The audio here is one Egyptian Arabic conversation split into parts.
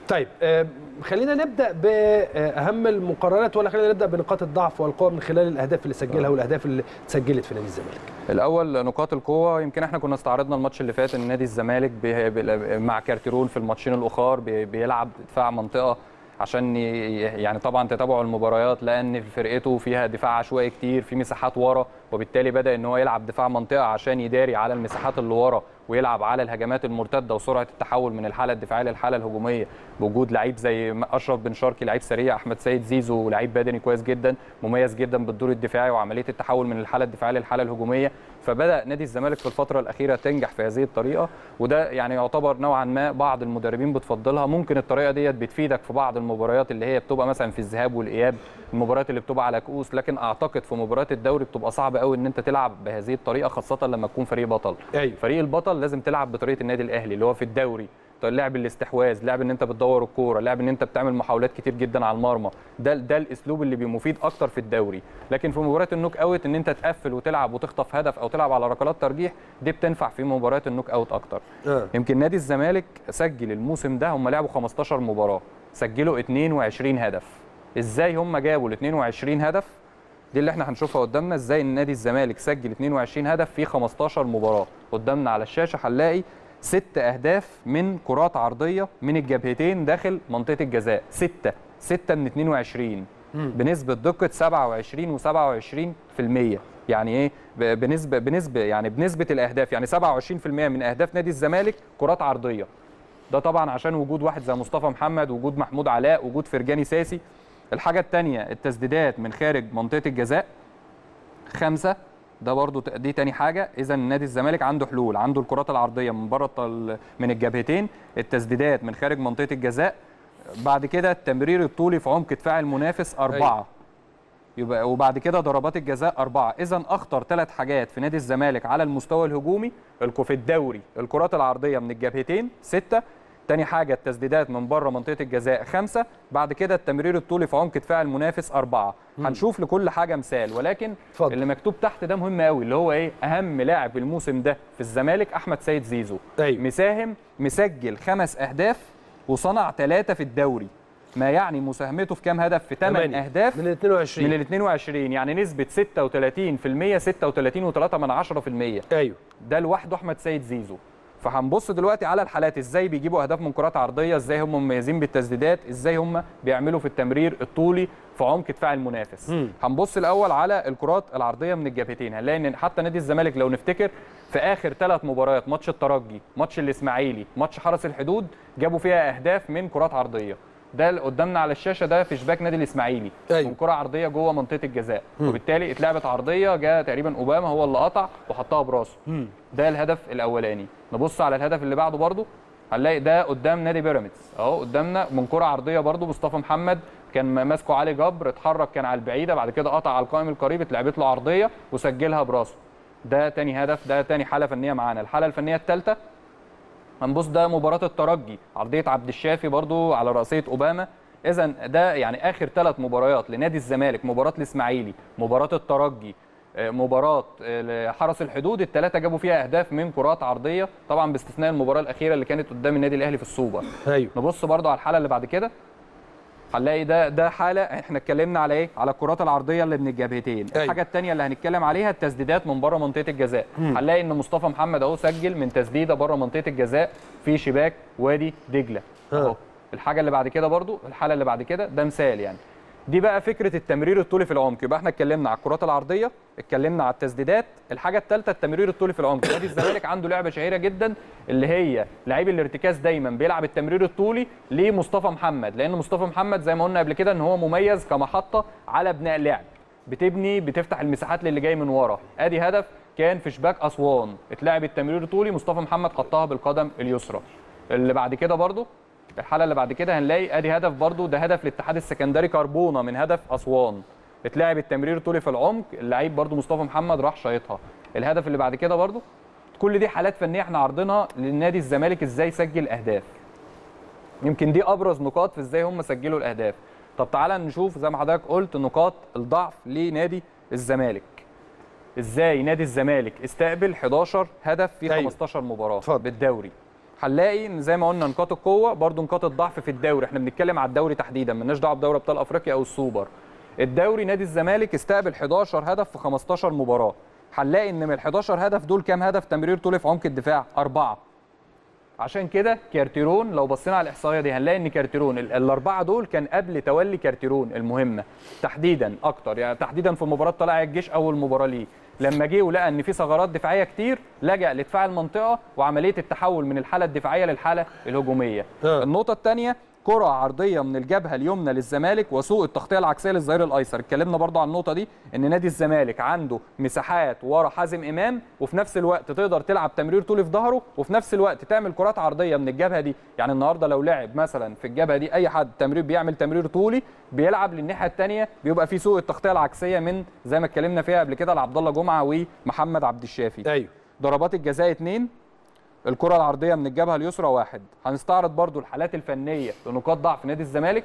طيب آه، خلينا نبدا باهم المقارنات ولا خلينا نبدا بنقاط الضعف والقوه من خلال الاهداف اللي سجلها والاهداف اللي اتسجلت في نادي الزمالك الاول نقاط القوه يمكن احنا كنا استعرضنا الماتش اللي فات ان نادي الزمالك بي- بي- مع كارتيرون في الماتشين الاخر بي- بيلعب دفاع منطقه عشان ي- يعني طبعا تتابعوا المباريات لان فرقته فيها دفاع عشوائي كتير في مساحات ورا وبالتالي بدا ان هو يلعب دفاع منطقه عشان يداري على المساحات اللي ورا ويلعب على الهجمات المرتده وسرعه التحول من الحاله الدفاعيه للحاله الهجوميه بوجود لعيب زي اشرف بن شرقي لعيب سريع احمد سيد زيزو لعيب بدني كويس جدا مميز جدا بالدور الدفاعي وعمليه التحول من الحاله الدفاعيه للحاله الهجوميه فبدا نادي الزمالك في الفتره الاخيره تنجح في هذه الطريقه وده يعني يعتبر نوعا ما بعض المدربين بتفضلها ممكن الطريقه ديت بتفيدك في بعض المباريات اللي هي بتبقى مثلا في الذهاب والاياب المباريات اللي بتبقى على كؤوس لكن اعتقد في مباريات الدوري بتبقى صعب قوي ان انت تلعب بهذه الطريقه خاصه لما تكون فريق بطل ايوه فريق البطل لازم تلعب بطريقه النادي الاهلي اللي هو في الدوري طيب لعب الاستحواذ لعب ان انت بتدور الكوره لعب ان انت بتعمل محاولات كتير جدا على المرمى ده ده الاسلوب اللي بيبقى مفيد اكتر في الدوري لكن في مباريات النوك اوت ان انت تقفل وتلعب وتخطف هدف او تلعب على ركلات ترجيح دي بتنفع في مباريات النوك اوت اكتر آه. يمكن نادي الزمالك سجل الموسم ده هم لعبوا 15 مباراه سجلوا 22 هدف ازاي هم جابوا ال 22 هدف دي اللي احنا هنشوفها قدامنا ازاي ان نادي الزمالك سجل 22 هدف في 15 مباراه قدامنا على الشاشه هنلاقي ست اهداف من كرات عرضيه من الجبهتين داخل منطقه الجزاء سته سته من 22 بنسبه دقه 27 و27% يعني ايه ب- بنسبه بنسبه يعني بنسبه الاهداف يعني 27% من اهداف نادي الزمالك كرات عرضيه ده طبعا عشان وجود واحد زي مصطفى محمد وجود محمود علاء وجود فرجاني ساسي الحاجه الثانيه التسديدات من خارج منطقه الجزاء خمسه ده برضو ت- دي تاني حاجه اذا نادي الزمالك عنده حلول عنده الكرات العرضيه من بره الط- من الجبهتين التسديدات من خارج منطقه الجزاء بعد كده التمرير الطولي في عمق دفاع المنافس أربعة يبقى وبعد كده ضربات الجزاء أربعة إذا أخطر ثلاث حاجات في نادي الزمالك على المستوى الهجومي الكو- في الدوري الكرات العرضية من الجبهتين ستة تاني حاجة التسديدات من بره منطقة الجزاء خمسة بعد كده التمرير الطولي في عمق دفاع المنافس أربعة هنشوف لكل حاجة مثال ولكن اتفضل. اللي مكتوب تحت ده مهم قوي اللي هو إيه أهم لاعب الموسم ده في الزمالك أحمد سيد زيزو أيوة. مساهم مسجل خمس أهداف وصنع ثلاثة في الدوري ما يعني مساهمته في كام هدف في 8 تمانية. أهداف من ال 22 من ال 22 يعني نسبة 36% 36 و3 من 10% ايوه ده لوحده احمد سيد زيزو فهنبص دلوقتي على الحالات ازاي بيجيبوا اهداف من كرات عرضيه ازاي هم مميزين بالتسديدات ازاي هم بيعملوا في التمرير الطولي في عمق دفاع المنافس مم. هنبص الاول على الكرات العرضيه من الجبهتين هنلاقي ان حتى نادي الزمالك لو نفتكر في اخر ثلاث مباريات ماتش الترجي ماتش الاسماعيلي ماتش حرس الحدود جابوا فيها اهداف من كرات عرضيه ده اللي قدامنا على الشاشه ده في شباك نادي الاسماعيلي أيوة. من كره عرضيه جوه منطقه الجزاء وبالتالي اتلعبت عرضيه جاء تقريبا اوباما هو اللي قطع وحطها براسه مم. ده الهدف الاولاني نبص على الهدف اللي بعده برضو هنلاقي ده قدام نادي بيراميدز اهو قدامنا من كره عرضيه برضو مصطفى محمد كان ماسكه علي جبر اتحرك كان على البعيده بعد كده قطع على القائم القريب اتلعبت له عرضيه وسجلها براسه ده تاني هدف ده تاني حاله فنيه معانا الحاله الفنيه الثالثه هنبص ده مباراه الترجي عرضيه عبد الشافي برضو على راسيه اوباما اذا ده يعني اخر ثلاث مباريات لنادي الزمالك مباراه الاسماعيلي مباراه الترجي آه، مباراه آه، حرس الحدود الثلاثه جابوا فيها اهداف من كرات عرضيه طبعا باستثناء المباراه الاخيره اللي كانت قدام النادي الاهلي في السوبر ايوه نبص برضو على الحاله اللي بعد كده هنلاقي ده ده حاله احنا اتكلمنا على ايه على الكرات العرضيه اللي من الجبهتين أيوة. الحاجه الثانيه اللي هنتكلم عليها التسديدات من بره منطقه الجزاء هنلاقي ان مصطفى محمد اهو سجل من تسديده بره منطقه الجزاء في شباك وادي دجله آه. اهو الحاجه اللي بعد كده برضو الحاله اللي بعد كده ده مثال يعني دي بقى فكره التمرير الطولي في العمق يبقى احنا اتكلمنا على الكرات العرضيه اتكلمنا على التسديدات الحاجه الثالثه التمرير الطولي في العمق نادي الزمالك عنده لعبه شهيره جدا اللي هي لعيب الارتكاز دايما بيلعب التمرير الطولي لمصطفى محمد لان مصطفى محمد زي ما قلنا قبل كده ان هو مميز كمحطه على بناء لعب بتبني بتفتح المساحات للي جاي من ورا ادي هدف كان في شباك اسوان اتلعب التمرير الطولي مصطفى محمد حطها بالقدم اليسرى اللي بعد كده برضو الحاله اللي بعد كده هنلاقي ادي هدف برضو ده هدف الاتحاد السكندري كربونه من هدف اسوان اتلعب التمرير طولي في العمق اللعيب برضو مصطفى محمد راح شايطها الهدف اللي بعد كده برضو كل دي حالات فنيه احنا عارضينها للنادي الزمالك ازاي يسجل اهداف يمكن دي ابرز نقاط في ازاي هم سجلوا الاهداف طب تعالى نشوف زي ما حضرتك قلت نقاط الضعف لنادي الزمالك ازاي نادي الزمالك استقبل 11 هدف في أيوة. 15 مباراه اتفضل. بالدوري هنلاقي ان زي ما قلنا نقاط القوه برضو نقاط الضعف في الدوري احنا بنتكلم على الدوري تحديدا مالناش دعوه بدوري ابطال افريقيا او السوبر الدوري نادي الزمالك استقبل 11 هدف في 15 مباراه هنلاقي ان من ال 11 هدف دول كام هدف تمرير طولي في عمق الدفاع أربعة عشان كده كارتيرون لو بصينا على الاحصائيه دي هنلاقي ان كارتيرون ال- الاربعه دول كان قبل تولي كارتيرون المهمه تحديدا اكتر يعني تحديدا في مباراه طلائع الجيش اول مباراه ليه لما جه ولقى ان في ثغرات دفاعيه كتير لجا لدفاع المنطقه وعمليه التحول من الحاله الدفاعيه للحاله الهجوميه آه. النقطه الثانيه كرة عرضية من الجبهة اليمنى للزمالك وسوء التغطية العكسية للظهير الأيسر، اتكلمنا برضو عن النقطة دي إن نادي الزمالك عنده مساحات ورا حازم إمام وفي نفس الوقت تقدر تلعب تمرير طولي في ظهره وفي نفس الوقت تعمل كرات عرضية من الجبهة دي، يعني النهاردة لو لعب مثلا في الجبهة دي أي حد تمرير بيعمل تمرير طولي بيلعب للناحية الثانية بيبقى في سوء التغطية العكسية من زي ما اتكلمنا فيها قبل كده لعبد الله جمعة ومحمد عبد الشافي. ايوه ضربات الجزاء اثنين الكرة العرضية من الجبهة اليسرى واحد هنستعرض برضو الحالات الفنية لنقاط ضعف نادي الزمالك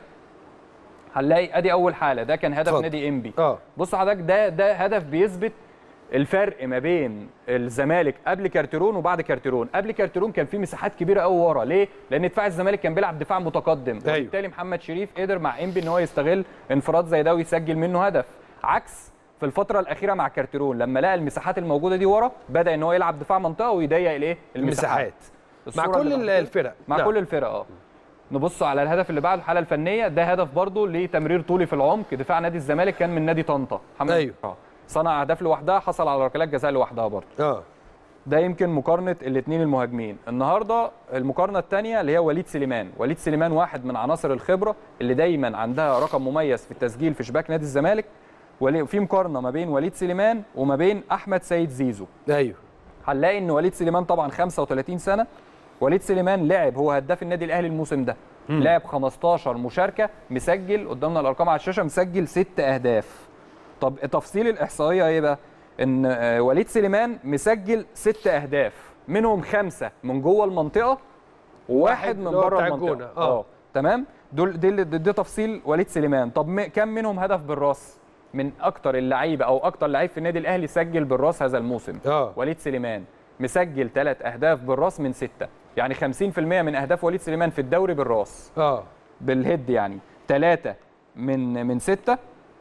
هنلاقي ادي اول حالة ده كان هدف اتفضل. نادي انبي اه بص حضرتك ده ده هدف بيثبت الفرق ما بين الزمالك قبل كارتيرون وبعد كارتيرون قبل كارتيرون كان في مساحات كبيره قوي ورا ليه لان دفاع الزمالك كان بيلعب دفاع متقدم أيوة. وبالتالي محمد شريف قدر مع انبي ان هو يستغل انفراد زي ده ويسجل منه هدف عكس في الفتره الاخيره مع كارتيرون لما لقى المساحات الموجوده دي ورا بدا ان هو يلعب دفاع منطقه ويضيق الايه المساحات مع الصورة كل اللي ال- الفرق مع نعم. كل الفرق اه نبص على الهدف اللي بعده الحاله الفنيه ده هدف برضه لتمرير طولي في العمق دفاع نادي الزمالك كان من نادي طنطا محمد أيوه. آه. صنع اهداف لوحدها حصل على ركلات جزاء لوحدها برضه اه ده يمكن مقارنه الاثنين المهاجمين النهارده المقارنه الثانيه اللي هي وليد سليمان وليد سليمان واحد من عناصر الخبره اللي دايما عندها رقم مميز في التسجيل في شباك نادي الزمالك ولي- في مقارنه ما بين وليد سليمان وما بين احمد سيد زيزو ايوه هنلاقي ان وليد سليمان طبعا 35 سنه وليد سليمان لعب هو هداف النادي الاهلي الموسم ده لعب 15 مشاركه مسجل قدامنا الارقام على الشاشه مسجل ست اهداف طب تفصيل الاحصائيه ايه بقى ان آه، وليد سليمان مسجل ست اهداف منهم خمسه من جوه المنطقه وواحد من اللي هو بره بتاع المنطقه الجونة. آه. تمام دول دي, دي, دي تفصيل وليد سليمان طب م- كم منهم هدف بالراس من اكتر اللعيبه او اكتر لعيب في النادي الاهلي سجل بالراس هذا الموسم اه وليد سليمان مسجل ثلاث اهداف بالراس من سته يعني 50% من اهداف وليد سليمان في الدوري بالراس اه بالهيد يعني ثلاثه من من سته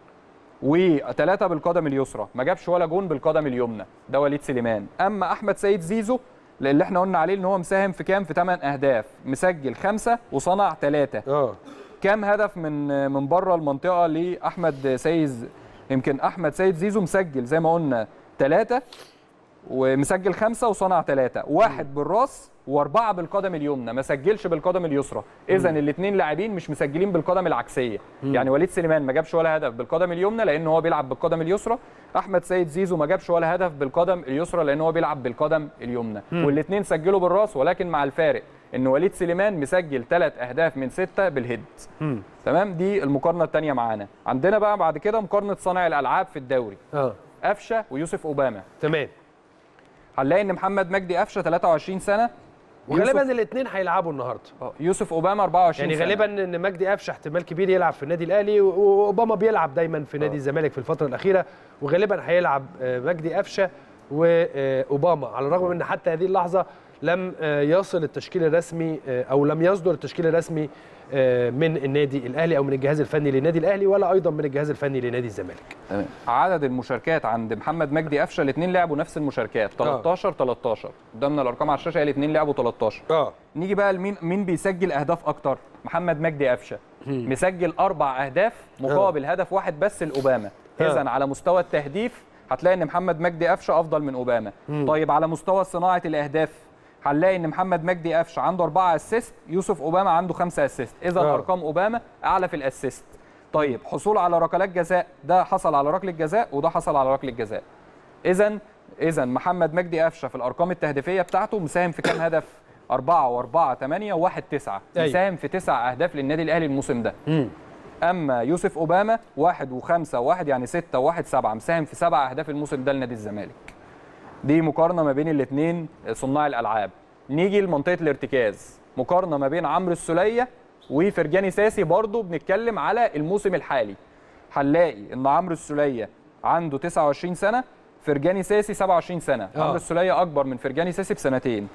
وثلاثه بالقدم اليسرى ما جابش ولا جون بالقدم اليمنى ده وليد سليمان اما احمد سيد زيزو اللي احنا قلنا عليه ان هو مساهم في كام في 8 اهداف مسجل خمسه وصنع ثلاثه اه كام هدف من من بره المنطقه لاحمد سيد يمكن احمد سيد زيزو مسجل زي ما قلنا ثلاثه ومسجل خمسه وصنع ثلاثه واحد بالراس واربعه بالقدم اليمنى ما سجلش بالقدم اليسرى اذا الاثنين لاعبين مش مسجلين بالقدم العكسيه يعني وليد سليمان ما جابش ولا هدف بالقدم اليمنى لان هو بيلعب بالقدم اليسرى احمد سيد زيزو ما جابش ولا هدف بالقدم اليسرى لان هو بيلعب بالقدم اليمنى والاثنين سجلوا بالراس ولكن مع الفارق ان وليد سليمان مسجل ثلاث اهداف من سته بالهيد مم. تمام دي المقارنه الثانيه معانا عندنا بقى بعد كده مقارنه صانع الالعاب في الدوري اه قفشه ويوسف اوباما تمام هنلاقي ان محمد مجدي قفشه 23 سنه وغالبا يوسف, الاثنين هيلعبوا النهارده آه، يوسف اوباما 24 يعني سنة. غالبا ان مجدي قفشه احتمال كبير يلعب في النادي الاهلي و- واوباما بيلعب دايما في نادي آه. الزمالك في الفتره الاخيره وغالبا هيلعب آه، مجدي قفشه واوباما على الرغم من ان حتى هذه اللحظه لم آه، يصل التشكيل الرسمي آه، او لم يصدر التشكيل الرسمي آه، من النادي الاهلي او من الجهاز الفني للنادي الاهلي ولا ايضا من الجهاز الفني لنادي الزمالك تمام. عدد المشاركات عند محمد مجدي قفشه الاثنين لعبوا نفس المشاركات 13 13 قدامنا الارقام على الشاشه الاثنين لعبوا 13 اه نيجي بقى لمين مين بيسجل اهداف اكتر محمد مجدي قفشه مسجل اربع اهداف مقابل هدف واحد بس لاوباما آه. اذا على مستوى التهديف هتلاقي ان محمد مجدي قفشه افضل من اوباما مم. طيب على مستوى صناعه الاهداف هنلاقي ان محمد مجدي قفشه عنده أربعة اسيست يوسف اوباما عنده خمسة اسيست اذا آه. ارقام اوباما اعلى في الاسيست طيب حصول على ركلات جزاء ده حصل على ركله جزاء وده حصل على ركله جزاء اذا اذا محمد مجدي قفشه في الارقام التهديفيه بتاعته مساهم في كام هدف 4 و4 8 و1 9 أيوة. مساهم في تسع اهداف للنادي الاهلي الموسم ده مم. اما يوسف اوباما واحد وخمسة واحد يعني ستة واحد سبعة مساهم في سبع اهداف الموسم ده لنادي الزمالك دي مقارنه ما بين الاثنين صناع الالعاب نيجي لمنطقه الارتكاز مقارنه ما بين عمرو السوليه وفرجاني ساسي برضو بنتكلم على الموسم الحالي هنلاقي ان عمرو السوليه عنده 29 سنه فرجاني ساسي 27 سنه آه. عمرو السوليه اكبر من فرجاني ساسي بسنتين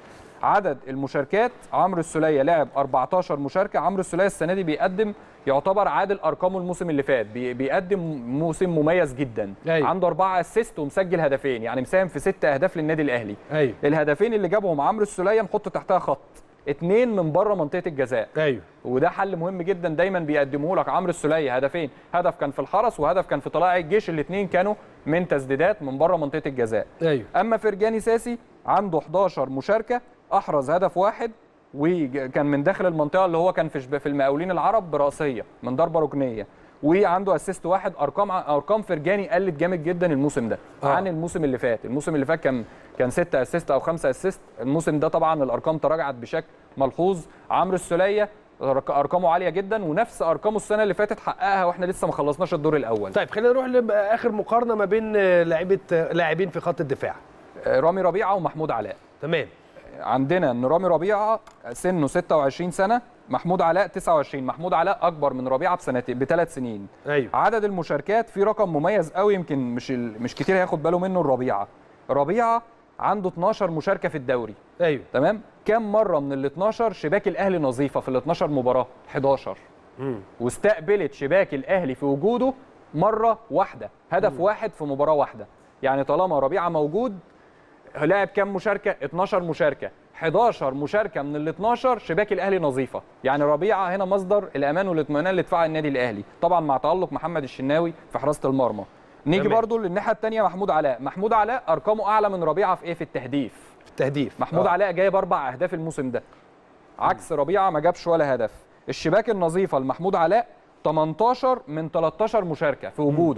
عدد المشاركات عمرو السوليه لعب 14 مشاركه عمرو السوليه السنه دي بيقدم يعتبر عادل ارقامه الموسم اللي فات بي- بيقدم موسم مميز جدا أيوة. عنده اربعه اسيست ومسجل هدفين يعني مساهم في ست اهداف للنادي الاهلي ايوه الهدفين اللي جابهم عمرو السوليه نحط تحتها خط اتنين من بره منطقه الجزاء ايوه وده حل مهم جدا دايما بيقدمه لك عمرو السوليه هدفين هدف كان في الحرس وهدف كان في طلائع الجيش الاثنين كانوا من تسديدات من بره منطقه الجزاء ايوه اما فرجاني ساسي عنده 11 مشاركه احرز هدف واحد وكان من داخل المنطقه اللي هو كان في شب- في المقاولين العرب براسيه من ضربه ركنيه وعنده اسيست واحد ارقام ارقام فرجاني قلت جامد جدا الموسم ده آه. آه. عن الموسم اللي فات الموسم اللي فات كان كان 6 اسيست او 5 اسيست الموسم ده طبعا الارقام تراجعت بشكل ملحوظ عمرو السوليه أرق- ارقامه عاليه جدا ونفس ارقامه السنه اللي فاتت حققها واحنا لسه ما خلصناش الدور الاول طيب خلينا نروح لاخر مقارنه ما بين آه، لعيبه آه، لاعبين في خط الدفاع آه، رامي ربيعه ومحمود علاء تمام عندنا ان رامي ربيعه سنه 26 سنه محمود علاء 29 محمود علاء اكبر من ربيعه بسنتين بثلاث سنين ايوه عدد المشاركات في رقم مميز قوي يمكن مش ال- مش كتير هياخد باله منه الربيعه ربيعه عنده 12 مشاركه في الدوري ايوه تمام كم مره من ال 12 شباك الاهلي نظيفه في ال 12 مباراه 11 مم. واستقبلت شباك الاهلي في وجوده مره واحده هدف واحد في مباراه واحده يعني طالما ربيعه موجود لعب كام مشاركه 12 مشاركه 11 مشاركه من ال 12 شباك الاهلي نظيفه يعني ربيعه هنا مصدر الامان والاطمئنان لدفاع النادي الاهلي طبعا مع تالق محمد الشناوي في حراسه المرمى نيجي تمام. برضو للناحيه الثانيه محمود علاء محمود علاء ارقامه اعلى من ربيعه في ايه في التهديف في التهديف محمود آه. علاء جايب اربع اهداف الموسم ده عكس ربيعه ما جابش ولا هدف الشباك النظيفه لمحمود علاء 18 من 13 مشاركه في وجوده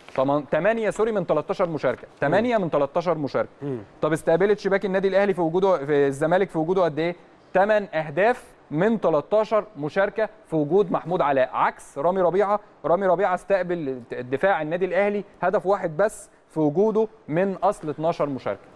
8 سوري من 13 مشاركه 8 من 13 مشاركه مم. طب استقبلت شباك النادي الاهلي في وجوده في الزمالك في وجوده قد ايه 8 اهداف من 13 مشاركه في وجود محمود علاء عكس رامي ربيعه رامي ربيعه استقبل الدفاع النادي الاهلي هدف واحد بس في وجوده من اصل 12 مشاركه